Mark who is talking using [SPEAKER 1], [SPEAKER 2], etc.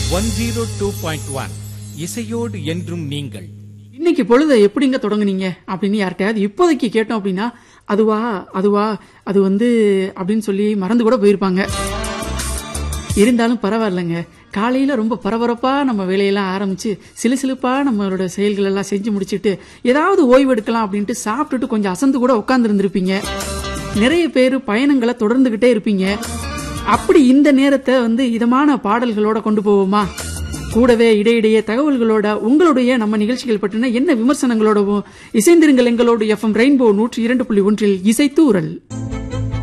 [SPEAKER 1] one zero two point one இசையோடு என்றும் நீங்கள்
[SPEAKER 2] இன்னைக்கு பொழுத எப்படிங்க தொடங்குனீங்க அப்படின்னு யார்கிட்டயாவது இப்போதைக்கு கேட்டோம் அப்படின்னா அதுவா அதுவா அது வந்து அப்படின்னு சொல்லி மறந்து கூட போயிருப்பாங்க இருந்தாலும் பரவாயில்லைங்க காலையில ரொம்ப பரபரப்பா நம்ம வேலையெல்லாம் ஆரம்பிச்சு சிலுசிலுப்பா நம்மளோட செயல்கள் எல்லாம் செஞ்சு முடிச்சிட்டு ஏதாவது ஓய்வு எடுக்கலாம் அப்படின்ட்டு சாப்பிட்டுட்டு கொஞ்சம் அசந்து கூட உட்கார்ந்து இருந்திருப்பீங்க நிறைய பேர் பயணங்களை தொடர்ந்துகிட்டே இருப்பீங்க அப்படி இந்த நேரத்தை வந்து இதமான பாடல்களோட கொண்டு போவோமா கூடவே இடையிடையே தகவல்களோட உங்களுடைய நம்ம நிகழ்ச்சிகள் பற்றின என்ன விமர்சனங்களோடவும் இசைந்திருங்கள் எங்களோடு எஃப்எம் ரெயின்போ நூற்றி இரண்டு புள்ளி ஒன்றில் இசைத்தூரல்